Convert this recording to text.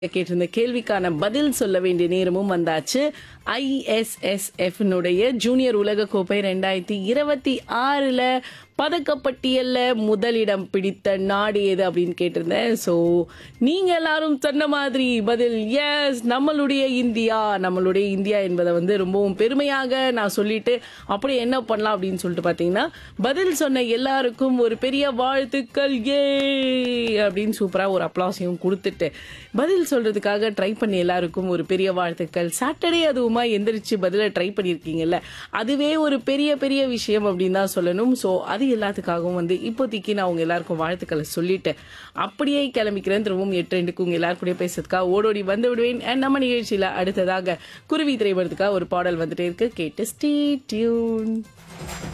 கேட்டிருந்த கேள்விக்கான பதில் சொல்ல வேண்டிய நேரமும் வந்தாச்சு ஐஎஸ்எஸ்எஃப் ஜூனியர் உலக கோப்பை ரெண்டாயிரத்தி இருபத்தி ஆறுல பதக்கப்பட்டியல்ல முதலிடம் பிடித்த நாடு எது அப்படின்னு கேட்டிருந்தேன் ஸோ நீங்க எல்லாரும் சொன்ன மாதிரி பதில் எஸ் நம்மளுடைய இந்தியா நம்மளுடைய இந்தியா என்பதை வந்து ரொம்பவும் பெருமையாக நான் சொல்லிட்டு அப்படியே என்ன பண்ணலாம் அப்படின்னு சொல்லிட்டு பார்த்தீங்கன்னா பதில் சொன்ன எல்லாருக்கும் ஒரு பெரிய வாழ்த்துக்கள் ஏ அப்படின்னு சூப்பராக ஒரு அப்ளாஸையும் கொடுத்துட்டு பதில் சொல்றதுக்காக ட்ரை பண்ணி எல்லாருக்கும் ஒரு பெரிய வாழ்த்துக்கள் சாட்டர்டே அதுவுமா எந்திரிச்சு பதில ட்ரை பண்ணியிருக்கீங்கல்ல அதுவே ஒரு பெரிய பெரிய விஷயம் அப்படின்னு தான் சொல்லணும் ஸோ அது எல்லாத்துக்காகவும் வந்து இப்போதைக்கு நான் உங்க எல்லாருக்கும் வாழ்த்துக்களை சொல்லிட்டு அப்படியே கிளம்பிக்கிறேன் திரும்பவும் எட்டு ரெண்டுக்கு உங்க எல்லாரும் கூட பேசுறதுக்காக ஓடோடி வந்து விடுவேன் And நம்ம நிகழ்ச்சியில அடுத்ததாக குருவி திரைப்படத்துக்காக ஒரு பாடல் வந்துட்டே இருக்கு கேட்டு ஸ்டே டியூன்